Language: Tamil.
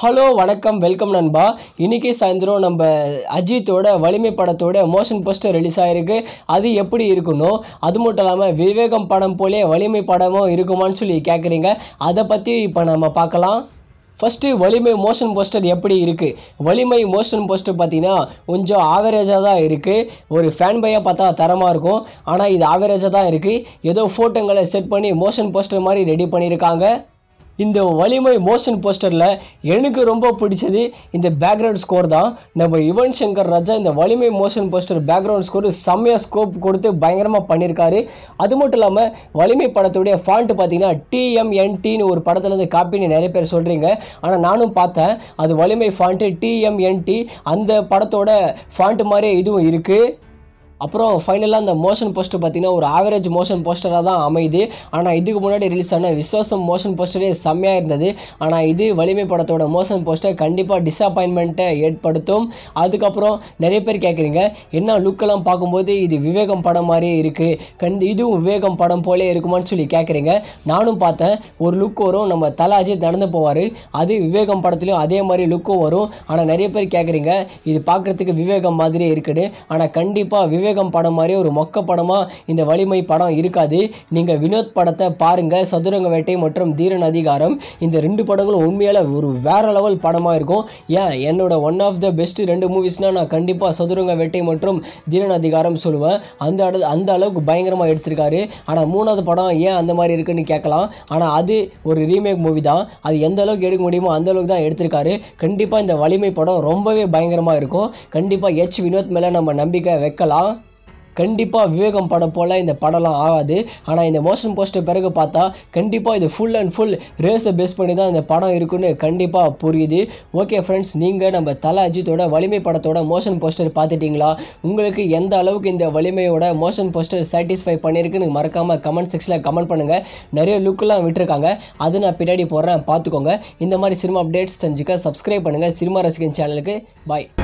ஹலோ வணக்கம் வெல்கம் நண்பா இன்னைக்கு சாயந்தரம் நம்ம அஜித்தோட வலிமை படத்தோட மோஷன் போஸ்டர் ரிலீஸ் ஆயிருக்கு அது எப்படி இருக்கணும் அது மட்டும் இல்லாமல் விவேகம் படம் போலே வலிமை படமும் இருக்குமான்னு சொல்லி கேட்குறீங்க அதை பற்றி இப்போ நம்ம பார்க்கலாம் ஃபஸ்ட்டு வலிமை மோஷன் போஸ்டர் எப்படி இருக்குது வலிமை மோஷன் போஸ்டர் பார்த்தீங்கன்னா கொஞ்சம் ஆவரேஜாக தான் இருக்குது ஒரு ஃபேன் பையாக பார்த்தா தரமாக இருக்கும் ஆனால் இது ஆவரேஜாக தான் இருக்குது ஏதோ ஃபோட்டோங்களை செட் பண்ணி மோஷன் போஸ்டர் மாதிரி ரெடி பண்ணியிருக்காங்க இந்த வலிமை மோஷன் போஸ்டரில் எனக்கு ரொம்ப பிடிச்சது இந்த பேக்ரவுண்ட் ஸ்கோர் தான் நம்ம யுவன் சங்கர் ராஜா இந்த Valimai motion poster background score செம்மையாக ஸ்கோப் கொடுத்து பயங்கரமாக பண்ணியிருக்காரு அது மட்டும் இல்லாமல் வலிமை படத்துடைய ஃபாண்ட் பார்த்தீங்கன்னா டிஎம்என்டின்னு ஒரு படத்துலேருந்து காப்பின்னு நிறைய பேர் சொல்கிறீங்க ஆனால் நானும் பார்த்தேன் அது வலிமை ஃபாண்ட்டு டிஎம்என்டி அந்த படத்தோட ஃபாண்ட் மாதிரியே இதுவும் இருக்குது அப்புறம் ஃபைனலாக அந்த மோஷன் போஸ்டர் பார்த்தீங்கன்னா ஒரு ஆவரேஜ் மோஷன் போஸ்டராக தான் அமையுது ஆனால் இதுக்கு முன்னாடி ரிலீஸ் ஆன விஸ்வாசம் மோஷன் போஸ்டரே செம்மையாக இருந்தது ஆனால் இது வலிமை படத்தோட மோஷன் போஸ்டர் கண்டிப்பாக டிசப்பாயின்மெண்ட்டை ஏற்படுத்தும் அதுக்கப்புறம் நிறைய பேர் கேட்குறீங்க என்ன லுக்கெல்லாம் பார்க்கும்போது இது விவேகம் படம் மாதிரியே இருக்குது கண்டி இதுவும் விவேகம் படம் போலே இருக்குமான்னு சொல்லி கேட்குறீங்க நானும் பார்த்தேன் ஒரு லுக் வரும் நம்ம தல அஜித் நடந்து போவார் அது விவேகம் படத்துலையும் அதே மாதிரி லுக்கும் வரும் ஆனால் நிறைய பேர் கேட்குறீங்க இது பார்க்குறதுக்கு விவேகம் மாதிரியே இருக்குது ஆனால் கண்டிப்பாக விவேகம் படம் மாதிரி ஒரு மொக்க படமாக இந்த வலிமை படம் இருக்காது நீங்கள் வினோத் படத்தை பாருங்கள் சதுரங்க வேட்டை மற்றும் தீரன் அதிகாரம் இந்த ரெண்டு படங்களும் உண்மையால் ஒரு வேற லெவல் படமாக இருக்கும் ஏன் என்னோட ஒன் ஆஃப் த பெஸ்ட் ரெண்டு மூவிஸ்னால் நான் கண்டிப்பாக சதுரங்க வேட்டை மற்றும் தீரன் அதிகாரம் சொல்லுவேன் அந்த அட- அந்த அளவுக்கு பயங்கரமாக எடுத்திருக்காரு ஆனால் மூணாவது படம் ஏன் அந்த மாதிரி இருக்குன்னு கேட்கலாம் ஆனால் அது ஒரு ரீமேக் மூவி தான் அது எந்த அளவுக்கு எடுக்க முடியுமோ அந்த அளவுக்கு தான் எடுத்திருக்காரு கண்டிப்பாக இந்த வலிமை படம் ரொம்பவே பயங்கரமாக இருக்கும் கண்டிப்பாக எச் வினோத் மேலே நம்ம நம்பிக்கை வைக்கலாம் கண்டிப்பாக விவேகம் படம் போல் இந்த படம்லாம் ஆகாது ஆனால் இந்த மோஷன் போஸ்டர் பிறகு பார்த்தா கண்டிப்பாக இது ஃபுல் அண்ட் ஃபுல் ரேஸை பேஸ் பண்ணி தான் இந்த படம் இருக்குன்னு கண்டிப்பாக புரியுது ஓகே ஃப்ரெண்ட்ஸ் நீங்கள் நம்ம தல அஜித்தோட வலிமை படத்தோட மோஷன் போஸ்டர் பார்த்துட்டிங்களா உங்களுக்கு எந்த அளவுக்கு இந்த வலிமையோட மோஷன் போஸ்டர் சாட்டிஸ்ஃபை பண்ணியிருக்குன்னு மறக்காமல் கமெண்ட் செக்ஷனில் கமெண்ட் பண்ணுங்கள் நிறைய லுக்கெலாம் விட்டுருக்காங்க அது நான் பின்னாடி போடுறேன் பார்த்துக்கோங்க இந்த மாதிரி சினிமா அப்டேட்ஸ் தெரிஞ்சுக்க சப்ஸ்கிரைப் பண்ணுங்கள் சினிமா ரசிகன் சேனலுக்கு பாய்